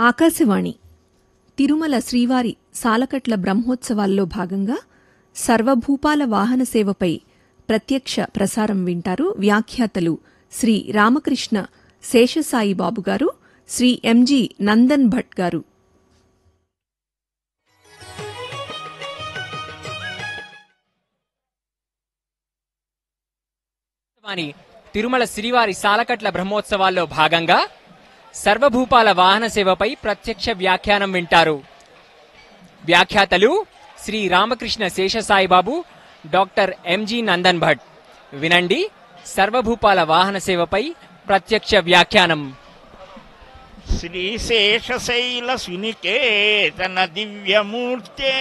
ఆకాశవాణి తిరుమల శ్రీవారి సాలకట్ల బ్రహ్మోత్సవాల్లో భాగంగా సర్వభూపాల వాహన సేవపై ప్రత్యక్ష ప్రసారం వింటారు వ్యాఖ్యాతలు శ్రీ రామకృష్ణ శేషసాయి బాబు గారు శ్రీ ఎంజి నందన్ భట్ గారు వాణి తిరుమల శ్రీవారి సాలకట్ల బ్రహ్మోత్సవాల్లో భాగంగా సర్వభూపాల వాహన సేవపై ప్రత్యక్ష వ్యాఖ్యానం వింటారు వ్యాఖ్యాతలు శ్రీ రామకృష్ణ శేషసాయిబాబు డాక్టర్ ఎంజి నందన్ భట్ వినండి సర్వభూపాల వాహన సేవపై ప్రత్యక్ష వ్యాఖ్యానం శ్రీశేషశైల సునికేతన దివ్యమూర్తే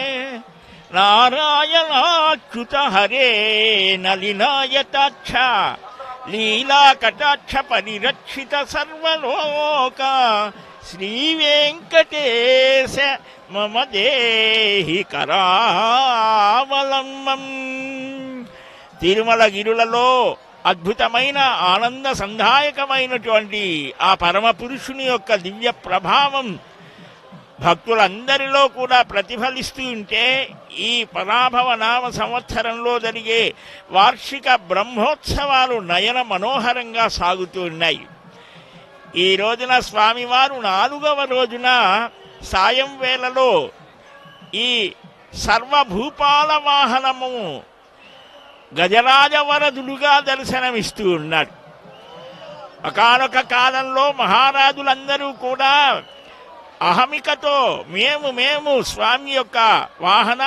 నారాయణాచ్యుత హరే నలినాయతాక్ష లీలాకటాక్ష పరిరక్షిత సర్వలోక శ్రీ వెంకటేశ మమ దేహి కరావలంబం తిరుమల గిరులలో అద్భుతమైన ఆనంద సంధాయకమైనటువంటి ఆ పరమ పురుషుని యొక్క దివ్య ప్రభావం భక్తులందరిలో కూడా ప్రతిఫలిస్తూ ఉంటే ఈ పరాభవ నామ సంవత్సరంలో జరిగే వార్షిక బ్రహ్మోత్సవాలు నయన మనోహరంగా సాగుతూ ఉన్నాయి ఈ రోజున స్వామివారు నాలుగవ రోజున సాయం వేళలో ఈ సర్వభూపాల వాహనము గజరాజవరదుడుగా దర్శనమిస్తూ ఉన్నాడు ఒకానొక కాలంలో మహారాజులందరూ కూడా అహమికతో మేము మేము స్వామి యొక్క వాహన